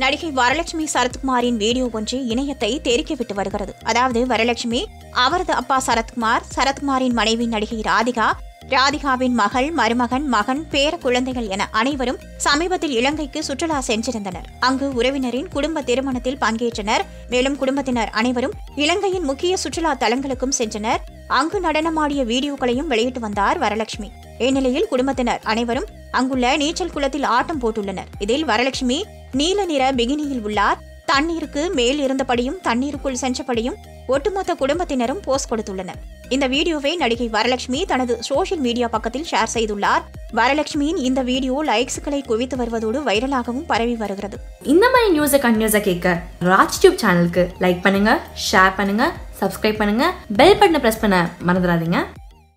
நடிகை வரலட்சுமி சரத்குமாரின் வீடியோ ஒன்று இணையத்தை தெறிக்க விட்டு வருகிறது அதாவது வரலட்சுமி அவரது அப்பா சரத்குமார் சரத்குமாரின் மனைவி நடிகை ராதிகா ராதிகாவின் மகள் மருமகன் மகன் பேர குழந்தைகள் என அனைவரும் சமீபத்தில் இலங்கைக்கு சுற்றுலா சென்றிருந்தனர் அங்கு உறவினரின் குடும்ப திருமணத்தில் பங்கேற்றனர் மேலும் குடும்பத்தினர் அனைவரும் இலங்கையின் முக்கிய சுற்றுலா தலங்களுக்கும் சென்றனர் அங்கு நடனமாடிய வீடியோக்களையும் வெளியிட்டு வந்தார் வரலட்சுமி இந்நிலையில் குடும்பத்தினர் அனைவரும் அங்குள்ள நீச்சல் குளத்தில் ஆட்டம் போட்டுள்ளனர் இதில் வரலட்சுமி நீல நிற பிகினியில் உள்ளார் தண்ணீருக்கு மேல் இருந்தபடியும் தண்ணீருக்குள் சென்றபடியும் ஒட்டுமொத்த குடும்பத்தினரும் போஸ்ட் கொடுத்துள்ளனர் இந்த வீடியோவை நடிகை வரலட்சுமி தனது சோஷியல் மீடியா பக்கத்தில் ஷேர் செய்துள்ளார் வரலட்சுமியின் இந்த வீடியோ லைக்ஸ்களை குவித்து வருவதோடு வைரலாகவும் பரவி வருகிறது இந்த மாதிரி நியூஸை கண்டினியூஸாக கேட்க ராஜ் டியூப் சேனலுக்கு லைக் பண்ணுங்க ஷேர் பண்ணுங்க சப்ஸ்கிரைப் பண்ணுங்க பெல் பட்டனை ப்ரெஸ் பண்ண மறந்துடாதீங்க